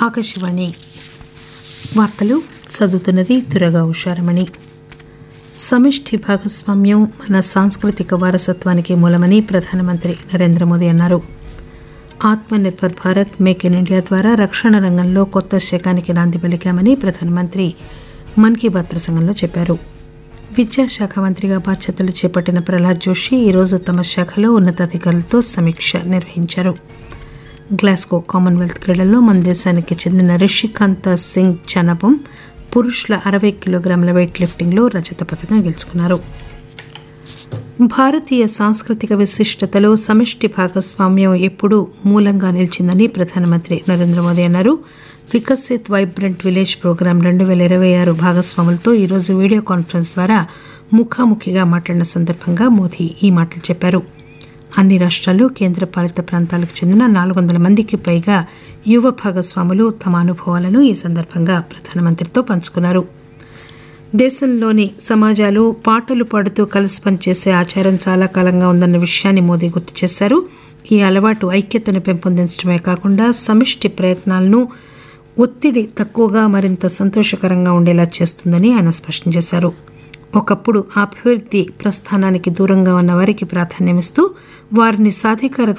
ఆకాశవాణి వార్తలు చదువుతున్నది దురగా ఉషారమణి సమిష్టి భాగస్వామ్యం మన సాంస్కృతిక వారసత్వానికి మూలమని ప్రధానమంత్రి నరేంద్ర మోదీ అన్నారు Atma Nirbhar Bharat make in India ద్వారా రక్షణ రంగంలో కొత్త శకానికి నాంది పలికామని ప్రధానమంత్రి మన్ కీ బాత్ ప్రసంగంలో చెప్పారు విద్యాశాఖ మంత్రిగా బాధ్యతలు చేపట్టిన ప్రహ్లాద్ జోషి ఈరోజు తమ శాఖలో ఉన్నతాధికారులతో సమీక్ష నిర్వహించారు గ్లాస్గో కామన్వెల్త్ క్రీడల్లో మన దేశానికి చెందిన రిషికాంత సింగ్ చనబం పురుషుల అరవై కిలోగ్రాముల వెయిట్ లిఫ్టింగ్లో రజత పథకం గెలుచుకున్నారు భారతీయ సాంస్కృతిక విశిష్టతలో సమిష్టి భాగస్వామ్యం ఎప్పుడూ మూలంగా నిలిచిందని ప్రధానమంత్రి నరేంద్ర మోదీ అన్నారు వికసిత్ వైబ్రెంట్ విలేజ్ ప్రోగ్రాం రెండు వేల ఇరవై ఆరు భాగస్వాములతో ఈరోజు వీడియో కాన్ఫరెన్స్ ద్వారా ముఖాముఖిగా మాట్లాడిన సందర్భంగా మోదీ ఈ మాటలు చెప్పారు అన్ని రాష్ట్రాలు కేంద్ర పాలిత ప్రాంతాలకు చెందిన నాలుగు వందల మందికి పైగా యువ భాగస్వాములు తమ అనుభవాలను ఈ సందర్భంగా ప్రధానమంత్రితో పంచుకున్నారు దేశంలోని సమాజాలు పాటలు పాడుతూ కలిసి పనిచేసే ఆచారం చాలా కాలంగా ఉందన్న విషయాన్ని మోదీ గుర్తు చేశారు ఈ అలవాటు ఐక్యతను పెంపొందించడమే కాకుండా సమిష్టి ప్రయత్నాలను ఒత్తిడి తక్కువగా మరింత సంతోషకరంగా ఉండేలా చేస్తుందని ఆయన స్పష్టం చేశారు ఒకప్పుడు అభివృద్ధి ప్రస్థానానికి దూరంగా ఉన్న వారికి ప్రాధాన్యమిస్తూ వారిని సాధికారత